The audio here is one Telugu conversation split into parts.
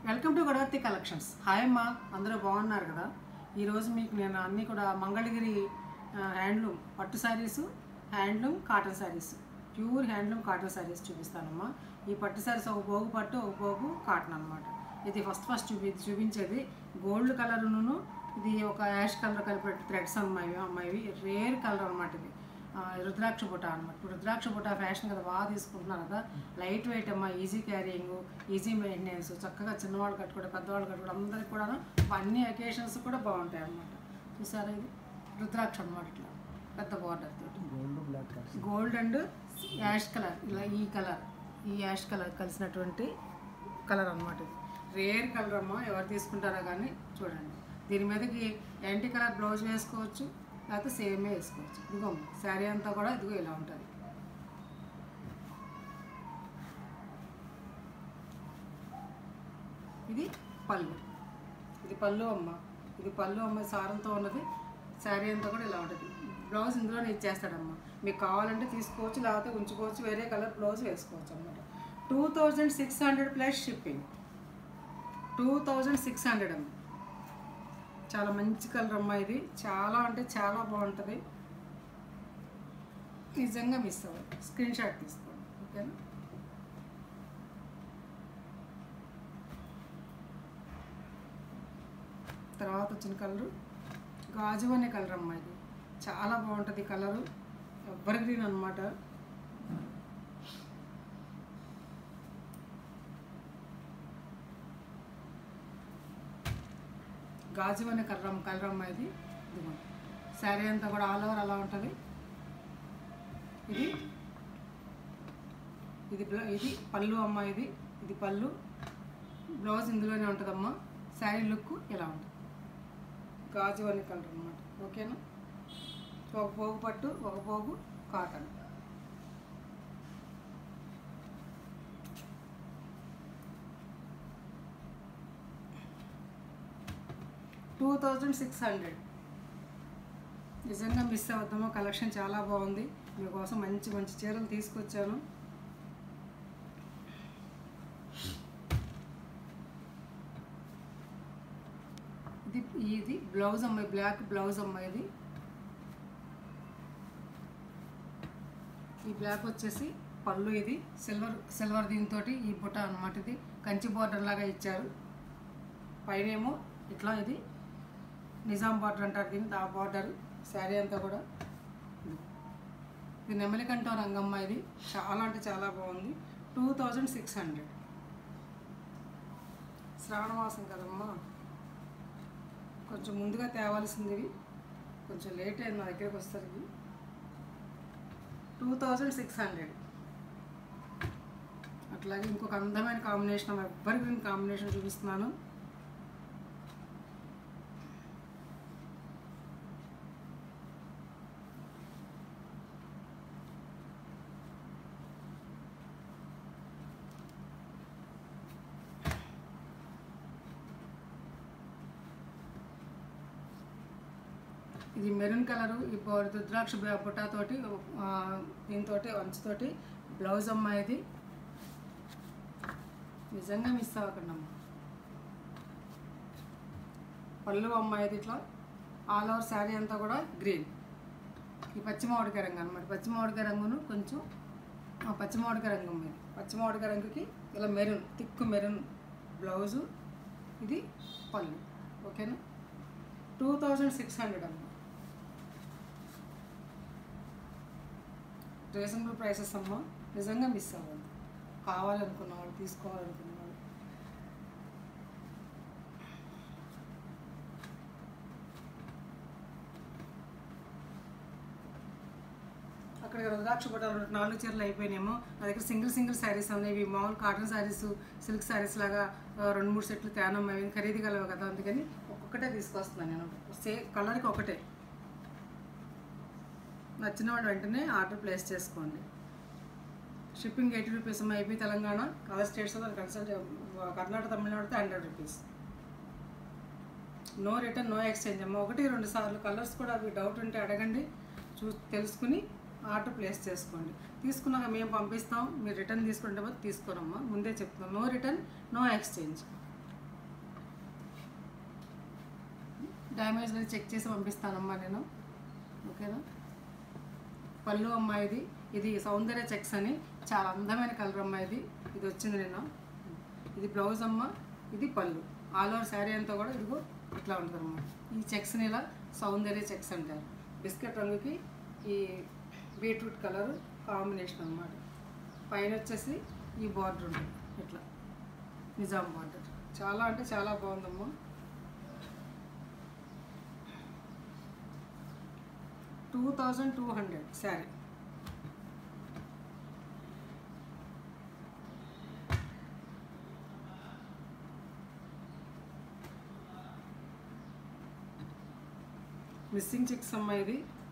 Welcome to Godavarthi collections hi అమ్మా అందరూ బాగున్నారు కదా ఈరోజు మీకు నేను అన్నీ కూడా మంగళగిరి ఆ, హ్యాండ్లూమ్ పట్టు saris handloom cotton saris pure handloom cotton saris చూపిస్తానమ్మా ఈ పట్టు శారీస్ ఒక పోగు పట్టు ఒక పోగు కాటన్ అనమాట ఇది ఫస్ట్ ఫస్ట్ చూపి చూపించేది గోల్డ్ కలర్ను ఇది ఒక యాష్ కలర్ కలిపి థ్రెడ్స్ అమ్మాయి అమ్మాయివి రేర్ కలర్ అనమాట ఇది ఆ, రుద్రాక్ష బుట్ట అనమాట ఇప్పుడు రుద్రాక్ష బుట్ట ఫ్యాషన్ కదా బాగా తీసుకుంటున్నారు కదా లైట్ వెయిట్ అమ్మా ఈజీ క్యారింగ్ ఈజీ మెయింటెనెన్స్ చక్కగా చిన్నవాళ్ళు కట్టుకోవడం పెద్దవాళ్ళు కట్టుకోవడం అందరికి కూడా అన్ని అకేషన్స్ కూడా బాగుంటాయి అన్నమాట చూసారా ఇది రుద్రాక్ష అనమాట ఇట్లా పెద్ద బార్డర్ తోటి gold black colours gold and ash colour ఇలా ఈ కలర్ ఈ యాష్ కలర్ కలిసినటువంటి కలర్ అనమాట ఇది రేర్ కలర్ అమ్మా ఎవరు తీసుకుంటారో కానీ చూడండి దీని మీదకి యాంటీ కలర్ బ్లౌజ్ వేసుకోవచ్చు లేకపోతే సేమే వేసుకోవచ్చు ఇదిగో శారీ అంతా కూడా ఇదిగో ఇలా ఉంటుంది ఇది పళ్ళు ఇది పళ్ళు అమ్మ ఇది పళ్ళు అమ్మ సారంతో ఉన్నది శారీ అంతా కూడా ఇలా ఉంటుంది బ్లౌజ్ ఇందులోనే ఇచ్చేస్తాడమ్మ మీకు కావాలంటే తీసుకోవచ్చు లేకపోతే ఉంచుకోవచ్చు వేరే కలర్ బ్లౌజ్ వేసుకోవచ్చు అనమాట two thousand six hundred plus shipping two thousand six hundred అమ్మ చాలా మంచి కలర్ అమ్మ ఇది చాలా అంటే చాలా బాగుంటుంది నిజంగా మిస్ అవ్వదు స్క్రీన్ షాట్ తీసుకోండి ఓకేనా తర్వాత వచ్చిన కలరు గాజు అనే కలర్ అమ్మ ఇది చాలా బాగుంటుంది కలరు ఎవ్వర్ గ్రీన్ అనమాట గాజు అనే కలర్ అమ్మ కలర్ అమ్మ ఇది ఇదిగో శారీ అంతా కూడా ఆల్ ఓవర్ అలా ఉంటుంది ఇది ఇది బ్లౌ- ఇది పళ్ళు అమ్మ ఇది ఇది పళ్ళు బ్లౌజ్ ఇందులోనే ఉంటుందమ్మా శారీ లుక్ ఇలా ఉంటుంది గాజు అని కలర్ అనమాట ఓకేనా ఒక పోగు పట్టు ఒక పోగు cotton two thousand six hundred నిజంగా మిస్ అవుతామో కలెక్షన్ చాలా బాగుంది మీకోసం మంచి మంచి చీరలు తీసుకొచ్చాను ఇది ఇది బ్లౌజ్ అమ్మాయి బ్లాక్ బ్లౌజ్ అమ్మాయి ఇది ఈ బ్లాక్ వచ్చేసి పళ్ళు ఇది సిల్వర్ సిల్వర్ దీంతో ఈ బుట్ట అన్నమాట ఇది కంచి బార్డర్ లాగా ఇచ్చారు పైన ఏమో ఇట్లా ఇది నిజాం బార్డర్ అంటారు దీన్ని ఆ బార్డర్ శారీ అంతా కూడా ఇది నెమలికంఠం రంగమ్మ ఇది చాలా అంటే చాలా బాగుంది two thousand six hundred Shravana మాసం కదమ్మా కొంచెం ముందుగా తేవాల్సింది ఇవి కొంచెం లేట్ అయింది నా దగ్గరికి వస్తారు టూ థౌజండ్ సిక్స్ హండ్రెడ్ అట్లాగే ఇంకొక అందమైన కాంబినేషన్ ఎవ్వరి గ్రీన్ కాంబినేషన్ చూపిస్తున్నాను ఇది మెరూన్ కలరు ఈ బో- రుద్రాక్ష బ- బుట్టాతోటి ఆ, దీంతోటి అంచుతోటి బ్లౌజ్ అమ్మ ఇది నిజంగా మిస్ అవ్వకండి అమ్మ పళ్ళు అమ్మాయి ఇది ఇట్లా ఆల్ ఓవర్ శారీ అంతా కూడా గ్రీన్ ఈ పచ్చిమామిడికాయ రంగు అనమాట పచ్చిమామిడికాయ రంగును కొంచెం ఆ, పచ్చిమామిడికాయ రంగు అమ్మ ఇది పచ్చిమామిడికాయ రంగుకి ఇలా మెరూన్ థిక్ మెరూన్ బ్లౌజు ఇది పళ్ళు ఓకేనా టూ థౌజండ్ సిక్స్ హండ్రెడ్ అమ్మ రీజనబుల్ ప్రైసెస్ అమ్మ నిజంగా మిస్ అవ్వద్దు కావాలనుకున్న వాళ్ళు తీసుకోవాలనుకున్న వాళ్ళు అక్కడ రుద్రాక్ష బుట్టాలు నాలుగు చీరలు అయిపోయినాయేమో నా దగ్గర సింగిల్ సింగిల్ శారీస్ ఉన్నాయి ఇవి మామూలు కాటన్ శారీస్ సిల్క్ శారీస్ లాగా ఆ, రెండు మూడు సెట్లు తేనం అవి ఖరీదు కలవు కదా అందుకని ఒక్కొక్కటే తీసుకొస్తున్నాను నేను సే కలర్కి ఒకటే నచ్చిన వాళ్ళు వెంటనే ఆర్డర్ ప్లేస్ చేసుకోండి షిప్పింగ్ ఎయిటీ రూపీస్ అమ్మ AP Telangana other states consult Karnataka తమిళనాడుతో hundred rupees no return no exchange అమ్మ ఒకటి రెండు సార్లు కలర్స్ కూడా అవి డౌట్ ఉంటే అడగండి చూ తెలుసుకుని ఆర్డర్ ప్లేస్ చేసుకోండి తీసుకున్నాక మేము పంపిస్తాం మీరు రిటర్న్ తీసుకుంటే పోతే తీసుకోరమ్మా ముందే చెప్తున్నాం no return no exchange damage లేదు చెక్ చేసి పంపిస్తానమ్మా నేను ఓకేనా పళ్ళు అమ్మా ఇది ఇది సౌందర్య చెక్స్ అని చాలా అందమైన కలర్ అమ్మా ఇది ఇది వచ్చింది నేను ఇది బ్లౌజ్ అమ్మ ఇది పళ్ళు ఆల్ ఓవర్ శారీ అంతా కూడా ఇదిగో ఇట్లా ఉంటుంది అన్నమాట ఈ చెక్స్ని ఇలా సౌందర్య చెక్స్ అంటారు బిస్కెట్ రంగుకి ఈ బీట్రూట్ కలర్ కాంబినేషన్ అన్నమాట పైన వచ్చేసి ఈ బార్డర్ ఉంటుంది ఇట్లా నిజాం బార్డర్ చాలా అంటే చాలా బాగుందమ్మా two thousand two hundred sari missing చిక్స్ అమ్మా ఇది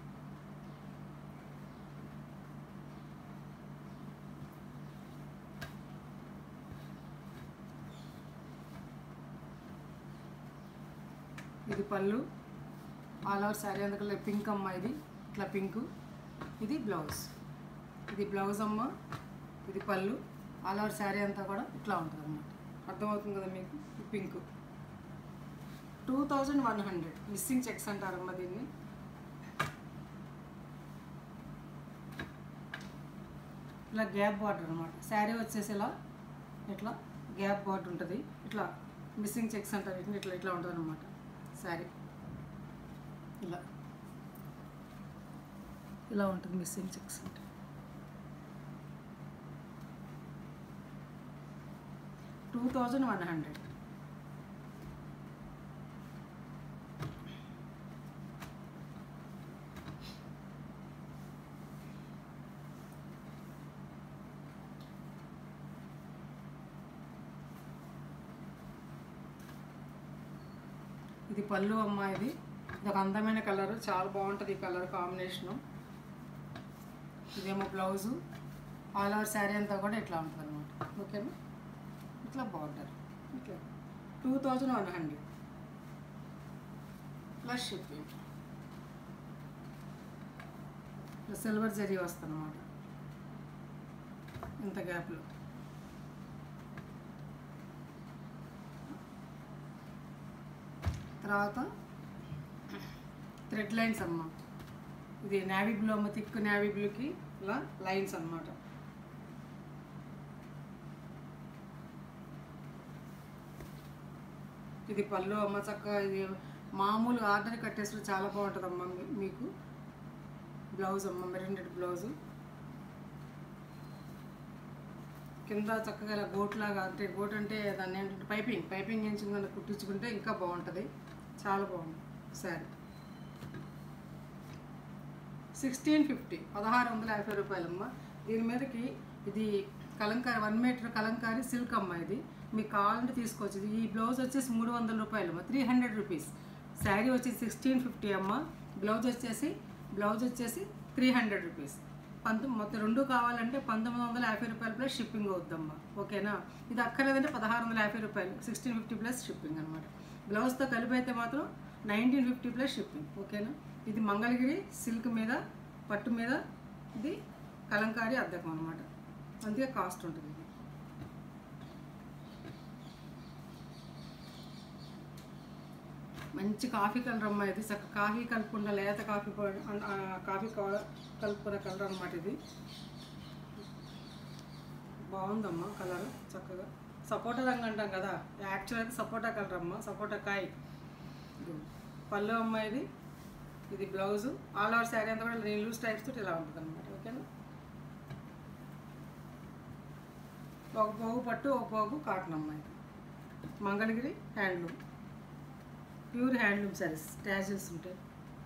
ఇది పళ్ళు ఆల్ ఓవర్ శారీ అందుకల్లో పింక్ అమ్మ ఇది ఇట్లా పింక్ ఇది బ్లౌజ్ ఇది బ్లౌజ్ అమ్మ ఇది పళ్ళు ఆల్ ఓవర్ శారీ అంతా కూడా ఇట్లా ఉంటుంది అన్నమాట అర్థమవుతుంది కదా మీకు ఈ pink two thousand one hundred missing checks అంటారమ్మ దీన్ని ఇలా గ్యాప్ బార్డర్ అనమాట శారీ వచ్చేసి ఇలా ఇట్లా గ్యాప్ బార్డర్ ఉంటుంది ఇట్లా మిస్సింగ్ చెక్స్ అంటారు వీటిని ఇట్లా ఇట్లా ఉంటుంది అనమాట శారీ ఇలా ఇలా ఉంటుంది మిస్సింగ్ చెక్స్ అంటే టూ థౌజండ్ వన్ హండ్రెడ్ ఇది పళ్ళు అమ్మ ఇది ఇది ఒక అందమైన కలర్ చాలా బాగుంటుంది ఈ కలర్ కాంబినేషను ఇదేమో బ్లౌజు ఆల్ ఓవర్ శారీ అంతా కూడా ఇట్లా ఉంటుంది అనమాట ఓకేనా ఇట్లా బార్డర్ ఇట్లా two thousand one hundred plus shipping silver zari వస్తుంది అనమాట ఇంత గ్యాప్లో తర్వాత థ్రెడ్ లైన్స్ అమ్మ ఇది నావీ బ్లూ అమ్మ థిక్ నావీ బ్లూకి ఇలా లైన్స్ అన్నమాట ఇది పళ్ళు అమ్మ చక్కగా ఇది మామూలు ఆర్డర్ కట్టేసి చాలా బాగుంటుంది అమ్మ మీ- మీకు బ్లౌజ్ అమ్మ మెరిండెడ్ బ్లౌజు కింద చక్కగా ఇలా గోట్లాగా అంటే గోట్ అంటే దాన్ని ఏంటంటే పైపింగ్ పైపింగ్ ఎంచుకుని కుట్టించుకుంటే ఇంకా బాగుంటుంది చాలా బాగుంది శారీ సిక్స్టీన్ ఫిఫ్టీ పదహారు వందల యాభై రూపాయలమ్మ దీని మీదకి ఇది Kalamkari one metre Kalamkari silk అమ్మ ఇది మీకు కావాలంటే తీసుకోవచ్చు ఇది ఈ బ్లౌజ్ వచ్చేసి మూడు వందల రూపాయలమ్మ త్రీ హండ్రెడ్ రూపీస్ శారీ వచ్చేసి సిక్స్టీన్ ఫిఫ్టీ అమ్మ బ్లౌజ్ వచ్చేసి బ్లౌజ్ వచ్చేసి త్రీ హండ్రెడ్ రూపీస్ పంతొమ్మిది మొత్తం రెండు కావాలంటే పంతొమ్మిది వందల యాభై రూపాయలు ప్లస్ షిప్పింగ్ అవుద్దమ్మా ఓకేనా ఇది అక్కర్లేదంటే పదహారు వందల యాభై రూపాయలు సిక్స్టీన్ ఫిఫ్టీ ప్లస్ షిప్పింగ్ అనమాట బ్లౌజ్తో కలిపి అయితే మాత్రం నైన్టీన్ ఫిఫ్టీ ప్లస్ షిప్పింగ్ ఓకేనా ఇది మంగళగిరి సిల్క్ మీద పట్టు మీద ఇది కలంకారీ అద్దకం అనమాట అందుకే కాస్ట్ ఉంటుంది ఇది మంచి కాఫీ కలర్ అమ్మ ఇది చక్క కాఫీ కలుపుకున్న లేత కాఫీ పౌడర్ అన్- ఆ, కాఫీ కవ- కలుపుకున్న కలర్ అనమాట ఇది బాగుందమ్మా కలర్ చక్కగా సపోటా రంగు అంటాం కదా యాక్చువల్ అయితే సపోటా కలర్ అమ్మ సపోటా కాయ ఇది పళ్ళు అమ్మ ఇది ఇది బ్లౌజు ఆల్ ఓవర్ శారీ అంతా కూడా నేను లూజ్ టైప్స్ తోటి ఇలా ఉంటుంది అనమాట ఓకేనా ఒక పోగు పట్టు ఒక పోగు కాటన్ అమ్మ ఇది Mangalagiri handloom pure handloom saris tassels ఉంటాయి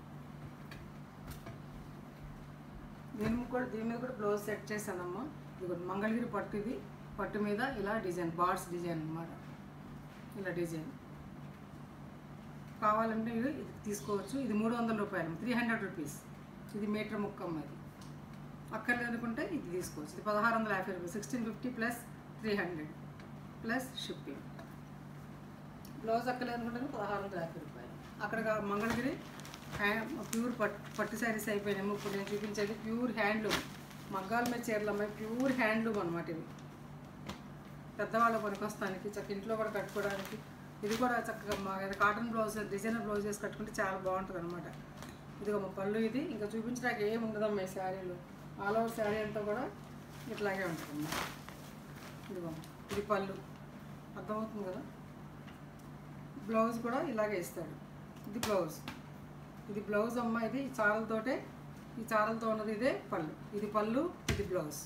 దీని మీద కూడా దీని మీద కూడా బ్లౌజ్ సెట్ చేశానమ్మా ఇది కూడా మంగళగిరి పట్టు ఇది పట్టు మీద ఇలా డిజైన్ బార్డ్స్ డిజైన్ అన్నమాట ఇలా డిజైన్ కావాలంటే ఇది ఇది తీసుకోవచ్చు ఇది మూడు వందల రూపాయలు త్రీ హండ్రెడ్ రూపీస్ ఇది మీటర్ ముక్క అమ్మ ఇది అక్కర్లేదు అనుకుంటే ఇది తీసుకోవచ్చు ఇది పదహారు వందల యాభై రూపాయలు sixteen fifty plus three hundred plus shipping blouse అక్కలేదు అనుకుంటే పదహారు వందల యాభై రూపాయలు అక్కడ కా- మంగళగిరి హ్యా- ప్యూర్ పట్ పట్టు శారీస్ అయిపోయినాము ఇప్పుడు నేను చూపించేది ప్యూర్ హ్యాండ్లూమ్ మగ్గాల మీద చీరలు అమ్మాయి ప్యూర్ హ్యాండ్లూమ్ అనమాట ఇవి పెద్దవాళ్ళ పనికొస్తానికి చక్క ఇంట్లో కూడా కట్టుకోవడానికి ఇది కూడా చక్కగా మా కాటన్ బ్లౌజ్ డిజైనర్ బ్లౌజ్ వేసి కట్టుకుంటే చాలా బాగుంటుంది అనమాట ఇదిగో మా పళ్ళు ఇది ఇంకా చూపించడానికి ఏమి ఉండదమ్మా ఈ శారీలో ఆల్ ఓవర్ శారీ అంతా కూడా ఇట్లాగే ఉంటుంది ఇదిగో ఇది పళ్ళు అర్థమవుతుంది కదా బ్లౌజ్ కూడా ఇలాగే ఇస్తాడు ఇది బ్లౌజ్ ఇది బ్లౌజ్ అమ్మ ఇది ఈ చారలతోటే ఈ చారలతో ఉన్నది ఇదే పళ్ళు ఇది పళ్ళు ఇది బ్లౌజ్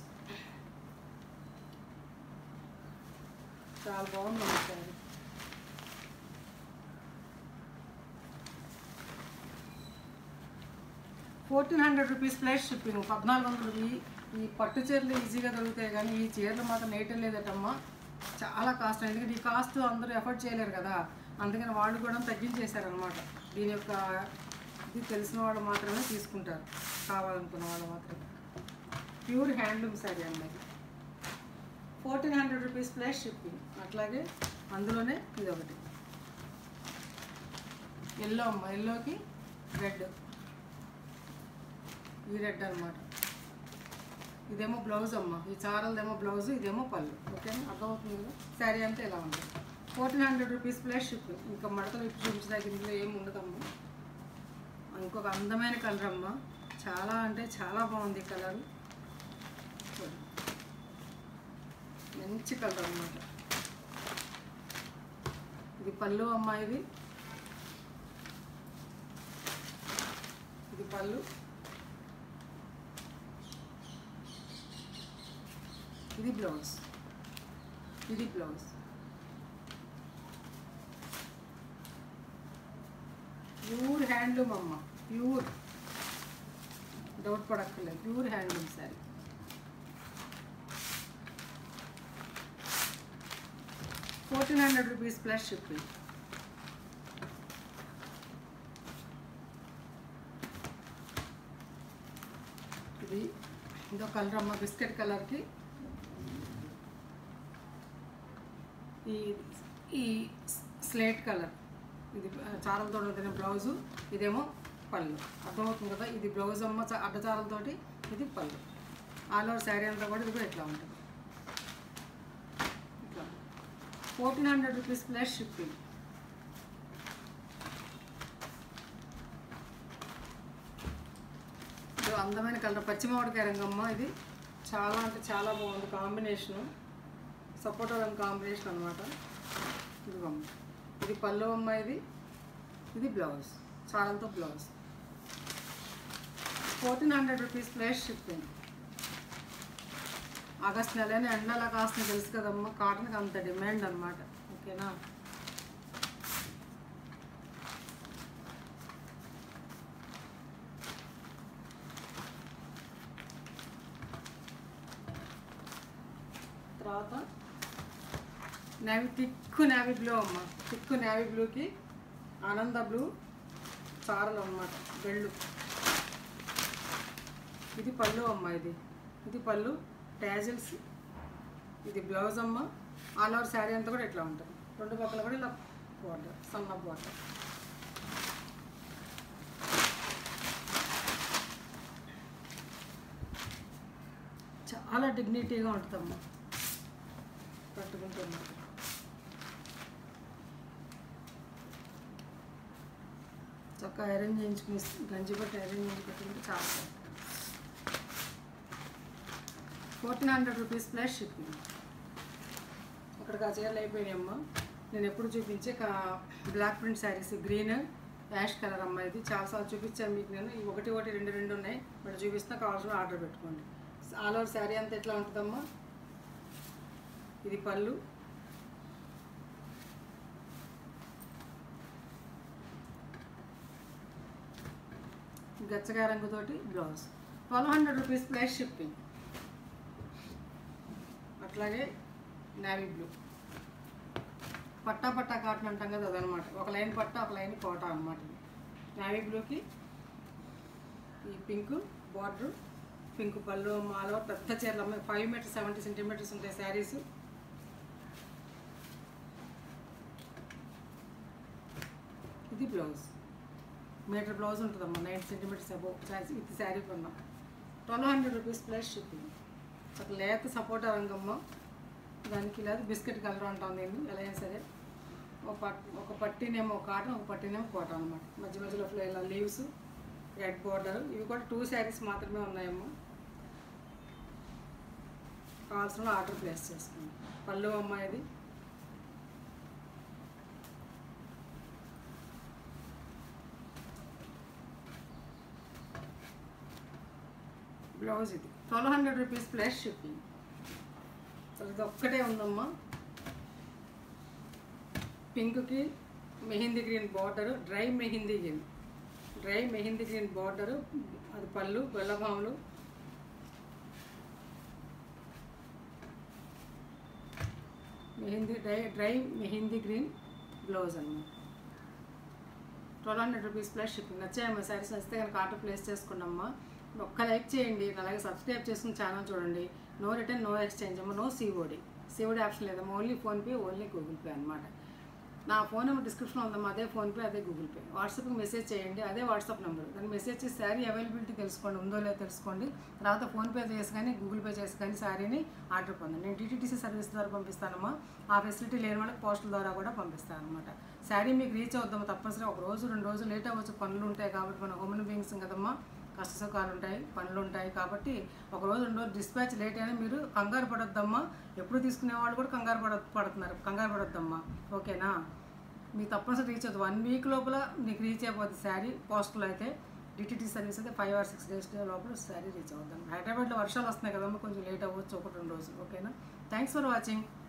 చాలా బాగుంది అమ్మ sari fourteen hundred rupees plus shipping పద్నాలుగు వందలు ఈ ఈ పట్టు చీరలు ఈజీగా దొరుకుతాయి కానీ ఈ చీరలు మాత్రం నేయటం లేదటమ్మా చాలా కాస్ట్ ఎందుకంటే ఈ కాస్ట్ అందరూ ఎఫర్ట్ చేయలేరు కదా అందుకని వాళ్ళు కూడా తగ్గించేశారనమాట దీని యొక్క ఇది తెలిసిన వాళ్ళు మాత్రమే తీసుకుంటారు కావాలనుకున్న వాళ్ళు మాత్రమే ప్యూర్ హ్యాండ్లూమ్ శారీ అన్నది fourteen hundred rupees plus shipping అట్లాగే అందులోనే ఇది ఒకటి ఎల్లో అమ్మ ఎల్లోకి రెడ్ ఈ రెడ్ అనమాట ఇదేమో బ్లౌజ్ అమ్మ ఈ చారలదేమో బ్లౌజ్ ఇదేమో పళ్ళు ఓకేనా అర్థమవుతుంది కదా శారీ అంతా ఇలా ఉంటుంది fourteen hundred rupees plus ship ఇంకా మడతలు ఇప్పు చూపించడానికి ఇందులో ఏమి ఉండదమ్మా ఇంకొక అందమైన కలర్ అమ్మ చాలా అంటే చాలా బాగుంది ఈ కలర్ మంచి కలర్ అన్నమాట ఇది పళ్ళు అమ్మ ఇది ఇది పళ్ళు ఇది బ్లౌజ్ ఇది బ్లౌజ్ ప్యూర్ హ్యాండ్లూమ్ అమ్మ ప్యూర్ డౌట్ పడక్కర్లేదు pure handloom sari fourteen hundred rupees plus shipping ఇది ఇదో కలర్ అమ్మ బిస్కెట్ కలర్కి ఈ ఈ స్లేట్ కలర్ ఇది చారలతో ఉంటున్న బ్లౌజు ఇదేమో పళ్ళు అర్థమవుతుంది కదా ఇది బ్లౌజ్ అమ్మ చ- అడ్డచారలతోటి ఇది పళ్ళు ఆల్ ఓవర్ శారీ అంతా కూడా ఇది కూడా ఇట్లా ఉంటుంది ఇట్లా fourteen hundred rupees plus shipping ఇది అందమైన కలర్ పచ్చిమామిడికాయ రంగమ్మ ఇది చాలా అంటే చాలా బాగుంది కాంబినేషను సపోటా రంగు కాంబినేషన్ అనమాట ఇదిగమ్మ ఇది పళ్ళు అమ్మ ఇది ఇది బ్లౌజ్ చాలంతో blouse fourteen hundred rupees plus shipping August నెలని ఎండలా కాస్తుంది తెలుసు కదమ్మా కాటన్కి అంత డిమాండ్ అనమాట ఓకేనా తర్వాత నేవీ తిక్కు నేవీ బ్లూ అమ్మ తిక్కు నేవీ బ్లూకి ఆనంద బ్లూ చారలు అన్నమాట బెళ్ళు ఇది పళ్ళు అమ్మ ఇది ఇది పళ్ళు ట్యాజిల్స్ ఇది బ్లౌజ్ అమ్మ ఆల్ ఓవర్ శారీ అంతా కూడా ఇట్లా ఉంటుంది రెండు పక్కల కూడా ఇలా బార్డర్ సన్న బార్డర్ చాలా డిగ్నిటీగా ఉంటుందమ్మా పట్టుకుంటే మాత్రం. చక్కగా ఐరన్ చేయించుకుని గంజి పట్టి ఐరన్ చేయించి పెట్టుకుంటే చాలా fourteen hundred rupees plus shipping అక్కడికి ఆ చీరలు అయిపోయినాయమ్మా నేను ఎప్పుడు చూపించే కా- block print saris green ash colour అమ్మా ఇది చాలాసార్లు చూపించాను మీకు నేను ఈ ఒకటి ఒకటి రెండు రెండు ఉన్నాయి ఇప్పుడు చూపిస్తున్నా కావాల్సిన ఆర్డర్ పెట్టుకోండి ఆల్ ఓవర్ శారీ అంతా ఎట్లా ఉంటుందమ్మా ఇది పళ్ళు గచ్చగా రంగుతోటి blouse twelve hundred rupees plus shipping అట్లాగే నావీ బ్లూ పట్టా పట్టా కాటన్ అంటాం కదా అదనమాట ఒక లైన్ పట్టా ఒక లైన్ కోట అనమాట ఇది నావీ బ్లూకి ఈ పింక్ బార్డర్ పింక్ పళ్ళు మాలో పెద్ద చీరలు అమ్మాయి ఫైవ్ మీటర్స్ సెవెంటీ సెంటీమీటర్స్ ఉంటాయి శారీస్ ఇది బ్లౌజ్ మీటర్ బ్లౌజ్ ఉంటుందమ్మా నైన్ సెంటీమీటర్స్ అబౌవ్ ఇది శారీ కొన్నాం twelve hundred rupees plus shipping ఒక లేత సపోటా రంగమ్మ దానికి లేదు బిస్కెట్ కలర్ అంటాం దీన్ని ఎలా అయినా సరే ఒక పట్ ఒక పట్టీనేమో కాటన్ ఒక పట్టీనేమో కోట అనమాట మధ్య మధ్యలో ఇలా లీవ్స్ రెడ్ బోర్డర్ ఇవి కూడా టూ శారీస్ మాత్రమే ఉన్నాయమ్మా కావాల్సిన ఆర్డర్ ప్లేస్ చేసుకోండి పళ్ళు అమ్మ ఇది బ్లౌజ్ ఇది twelve hundred rupees plus shipping ఇది ఒక్కటే ఉందమ్మా పింక్కి mehndi green border dry mehndi green dry mehndi green border అది పళ్ళు గొల్లభాములు mehndi dry dry mehndi green blouse అన్నమాట twelve hundred rupees plus shipping నచ్చాయమ్మా సారీస్ నచ్చితే కనుక ఆర్డర్ ప్లేస్ చేసుకోండమ్మా ఒక్క లైక్ చేయండి అలాగే సబ్స్క్రైబ్ చేసుకుని ఛానల్ చూడండి నో రిటర్న్ నో ఎక్స్చేంజ్ అమ్మా నో సిఓడి సిఓడి ఆప్షన్ లేదమ్మా only PhonePe only Google Pay అనమాట నా ఫోన్ నెంబర్ డిస్క్రిప్షన్లో ఉందమ్మా అదే ఫోన్పే అదే గూగుల్ పే వాట్సాప్కి మెసేజ్ చేయండి అదే వాట్సాప్ నెంబర్ దాన్ని మెసేజ్ చేసి శారీ అవైలబిలిటీ తెలుసుకోండి ఉందో లేదో తెలుసుకోండి తర్వాత ఫోన్పే చేసి కానీ గూగుల్ పే చేసి కానీ శారీని ఆర్డర్ పొందండి నేను టీటీసీ సర్వీస్ ద్వారా పంపిస్తానమ్మా ఆ ఫెసిలిటీ లేని వాళ్ళకి పోస్టల్ ద్వారా కూడా పంపిస్తాను అనమాట శారీ మీకు రీచ్ అవుద్దామా తప్పనిసరిగా ఒక రోజు రెండు రోజులు లేట్ అవ్వచ్చు పనులు ఉంటాయి కాబట్టి మన హ్యూమన్ బీయింగ్స్ కదమ్మా కష్ట సుఖాలు ఉంటాయి పనులు ఉంటాయి కాబట్టి ఒక రోజు రెండు రోజులు డిస్పాచ్ లేట్ అయినా మీరు కంగారు పడొద్దమ్మా ఎప్పుడు తీసుకునే వాళ్ళు కూడా కంగారు పడ పడుతున్నారు కంగారు పడొద్దమ్మా ఓకేనా మీకు తప్పనిసరి రీచ్ అవుతుంది వన్ వీక్ లోపల మీకు రీచ్ అయిపోతుంది శారీ పోస్టులో అయితే డిటిటీ సర్వీస్ అయితే ఫైవ్ ఆర్ సిక్స్ డేస్ లోపల శారీ రీచ్ అవుతాం హైదరాబాద్లో వర్షాలు వస్తున్నాయి కదమ్మా కొంచెం లేట్ అవ్వచ్చు ఒకటి రెండు రోజులు ఓకేనా థ్యాంక్స్ ఫర్ వాచింగ్